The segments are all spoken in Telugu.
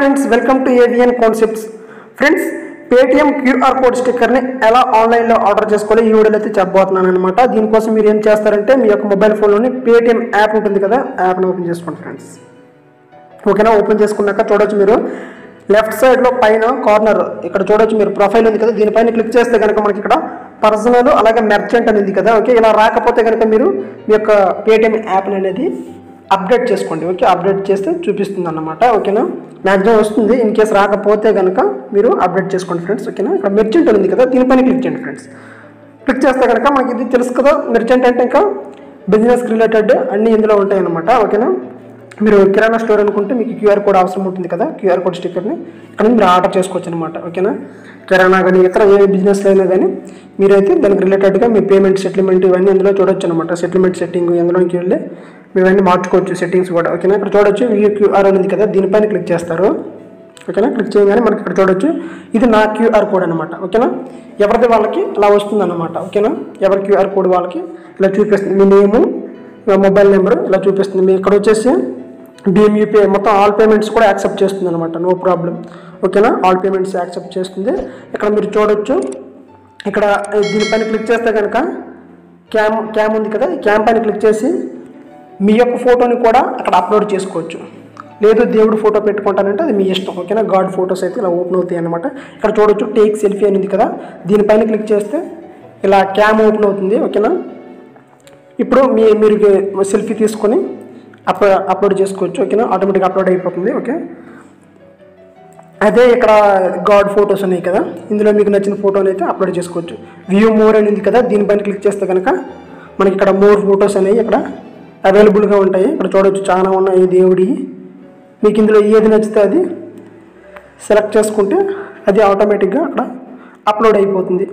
friends welcome to AVN concepts friends Paytm QR code స్టిక్కర్ని ఎలా ఆన్లైన్లో ఆర్డర్ చేసుకోవాలి ఈ వీడియోలో అయితే చెప్పబోతున్నాను అనమాట దీనికోసం మీరు ఏం చేస్తారంటే మీ యొక్క మొబైల్ ఫోన్లోని పేటిఎం యాప్ ఉంటుంది కదా యాప్ని ఓపెన్ చేసుకోండి ఫ్రెండ్స్ ఓకేనా ఓపెన్ చేసుకున్నాక చూడొచ్చు మీరు లెఫ్ట్ సైడ్లో పైన కార్నర్ ఇక్కడ చూడొచ్చు మీరు ప్రొఫైల్ ఉంది కదా దీనిపైన క్లిక్ చేస్తే కనుక మనకి ఇక్కడ పర్సనల్ అలాగే మెర్చెంట్ అని ఉంది కదా ఓకే ఇలా రాకపోతే కనుక మీరు మీ యొక్క పేటిఎం యాప్ని అనేది అప్డేట్ చేసుకోండి ఓకే అప్డేట్ చేస్తే చూపిస్తుంది అన్నమాట ఓకేనా మ్యాక్సిమం వస్తుంది ఇన్ కేస్ రాకపోతే కనుక మీరు అప్డేట్ చేసుకోండి ఫ్రెండ్స్ ఓకేనా ఇక్కడ మెర్చెంట్ ఉంది కదా దీనిపైన క్లిక్ చేయండి ఫ్రెండ్స్ క్లిక్ చేస్తే కనుక మనకి ఇది తెలుసు కదా మెర్చెంట్ అంటే ఇంకా బిజినెస్ రిలేటెడ్ అన్నీ ఇందులో ఉంటాయి అన్నమాట ఓకేనా మీరు కిరాణా స్టోర్ అనుకుంటే మీకు క్యూఆర్ కోడ్ అవసరం ఉంటుంది కదా క్యూఆర్ కోడ్ స్టిక్కర్ని ఇక్కడ నుంచి మీరు ఆర్డర్ చేసుకోవచ్చు అనమాట ఓకేనా కిరాణా కానీ ఇతర ఏ బిజినెస్లో అయినా కానీ మీరైతే దానికి రిలేటెడ్గా మీ పేమెంట్ సెటిల్మెంట్ ఇవన్నీ ఇందులో చూడొచ్చు అనమాట సెటిల్మెంట్ సెట్టింగ్ ఇందులోకి వెళ్ళి మీరు ఇవన్నీ మార్చుకోవచ్చు సెట్టింగ్స్ కూడా ఓకేనా ఇక్కడ చూడొచ్చు వ్యూ క్యూఆర్ అనేది కదా దీనిపైన క్లిక్ చేస్తారు ఓకేనా క్లిక్ చేయగానే మనకి ఇక్కడ చూడొచ్చు ఇది నా క్యూఆర్ కోడ్ అనమాట ఓకేనా ఎవరిది వాళ్ళకి ఇలా వస్తుంది అనమాట ఓకేనా ఎవరి క్యూఆర్ కోడ్ వాళ్ళకి ఇలా చూపిస్తుంది మీ నేము మొబైల్ నెంబర్ ఇలా చూపిస్తుంది మీ ఇక్కడ వచ్చేసి భీమ్ యూపీఐ మొత్తం ఆల్ పేమెంట్స్ కూడా యాక్సెప్ట్ చేస్తుంది అనమాట నో ప్రాబ్లం ఓకేనా ఆల్ పేమెంట్స్ యాక్సెప్ట్ చేస్తుంది ఇక్కడ మీరు చూడొచ్చు ఇక్కడ దీనిపైన క్లిక్ చేస్తే కనుక క్యామ్ క్యామ్ ఉంది కదా ఈ క్యామ్ పైన క్లిక్ చేసి మీ యొక్క ఫోటోని కూడా అక్కడ అప్లోడ్ చేసుకోవచ్చు లేదు దేవుడు ఫోటో పెట్టుకుంటానంటే అది మీ ఇష్టం ఓకేనా గాడ్ ఫొటోస్ అయితే ఇలా ఓపెన్ అవుతాయి అనమాట ఇక్కడ చూడొచ్చు టేక్ సెల్ఫీ అని ఉంది కదా దీనిపైన క్లిక్ చేస్తే ఇలా క్యామ్ ఓపెన్ అవుతుంది ఓకేనా ఇప్పుడు మీ మీరు సెల్ఫీ తీసుకొని అప్ అప్లోడ్ చేసుకోవచ్చు ఓకేనా ఆటోమేటిక్గా అప్లోడ్ అయిపోతుంది ఓకే అదే ఇక్కడ గాడ్ ఫొటోస్ ఉన్నాయి కదా ఇందులో మీకు నచ్చిన ఫోటోని అయితే అప్లోడ్ చేసుకోవచ్చు వ్యూ మోర్ అని ఉంది కదా దీనిపైన క్లిక్ చేస్తే కనుక మనకి ఇక్కడ మోర్ ఫొటోస్ అనేవి ఇక్కడ అవైలబుల్గా ఉంటాయి ఇక్కడ చూడొచ్చు చాలా ఉన్నాయి దేవుడి మీకు ఇందులో ఏది నచ్చితే అది సెలెక్ట్ చేసుకుంటే అది ఆటోమేటిక్గా అక్కడ అప్లోడ్ అయిపోతుంది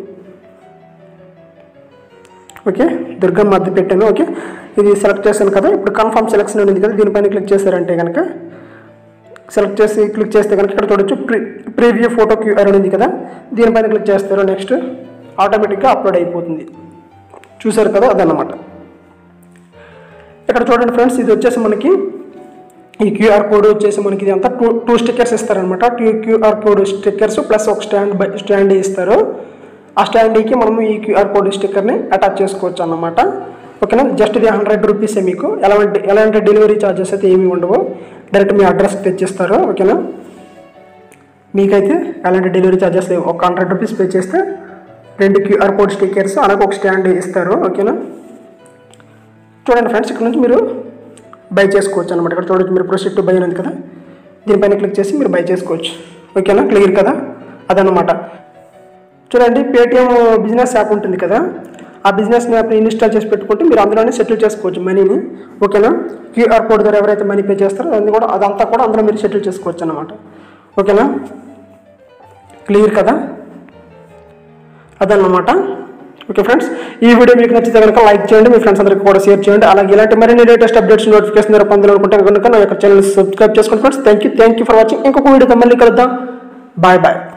ఓకే దుర్గమ్మ అద్దె పెట్టాను ఓకే ఇది సెలెక్ట్ చేశాను కదా ఇప్పుడు కన్ఫర్మ్ సెలెక్షన్ ఉంది కదా దీనిపైన క్లిక్ చేశారంటే కనుక సెలెక్ట్ చేసి క్లిక్ చేస్తే కనుక ఇక్కడ చూడొచ్చు ప్రీ ప్రీవ్యూ ఫోటో క్యూఆర్ ఉంది కదా దీనిపైన క్లిక్ చేస్తారు నెక్స్ట్ ఆటోమేటిక్గా అప్లోడ్ అయిపోతుంది చూసారు కదా అదన్నమాట ఇక్కడ చూడండి ఫ్రెండ్స్ ఇది వచ్చేసి మనకి ఈ క్యూఆర్ కోడ్ వచ్చేసి మనకి ఇది అంతా టూ టూ స్టిక్కర్స్ ఇస్తారనమాట two QR code stickers plus ఒక స్టాండ్ బై స్టాండ్ ఇస్తారు ఆ స్టాండ్కి మనము ఈ క్యూఆర్ కోడ్ స్టిక్కర్ని అటాచ్ చేసుకోవచ్చు అన్నమాట ఓకేనా జస్ట్ ఇది హండ్రెడ్ రూపీసే మీకు ఎలాంటి ఎలాంటి డెలివరీ ఛార్జెస్ అయితే ఏమీ ఉండవు డైరెక్ట్ మీ అడ్రస్కి తెచ్చిస్తారు ఓకేనా మీకైతే ఎలాంటి డెలివరీ ఛార్జెస్ లేవు ఒక హండ్రెడ్ రూపీస్ పే చేస్తే రెండు క్యూఆర్ కోడ్ స్టిక్కర్స్ అలాగే ఒక స్టాండ్ ఇస్తారు ఓకేనా చూడండి ఫ్రెండ్స్ ఇక్కడ నుంచి మీరు బై చేసుకోవచ్చు అనమాట ఇక్కడ చూడొచ్చు మీరు ప్రొసీడ్ టు బై ఉంది కదా దీనిపైన క్లిక్ చేసి మీరు బై చేసుకోవచ్చు ఓకేనా క్లియర్ కదా అదనమాట చూడండి పేటిఎం బిజినెస్ యాప్ ఉంటుంది కదా ఆ బిజినెస్ యాప్ని ఇన్స్టాల్ చేసి పెట్టుకుంటే మీరు అందులోనే సెటిల్ చేసుకోవచ్చు మనీని ఓకేనా క్యూఆర్ కోడ్ ద్వారా ఎవరైతే మనీ పే చేస్తారో అది కూడా అదంతా కూడా అందులో మీరు సెటిల్ చేసుకోవచ్చు అనమాట ఓకేనా క్లియర్ కదా అదన్నమాట ఓకే ఫ్రెండ్స్ ఈ వీడియో మీకు నచ్చితే కనుక లైక్ చేయండి మీ ఫ్రెండ్స్ అందరికీ కూడా షేర్ చేయండి అలాగే ఇలాంటి మరిన్ని లేటెస్ట్ అప్డేట్స్ నోటిఫికేషన్ ద్వారా పొందాలనుకుంటే కనుక నా యొక్క ఛానల్ సబ్స్క్రైబ్ చేసుకోండి friends thank you thank you for watching ఇంకొక వీడియోతో మళ్ళీ కలుద్దాం బాయ్ బాయ్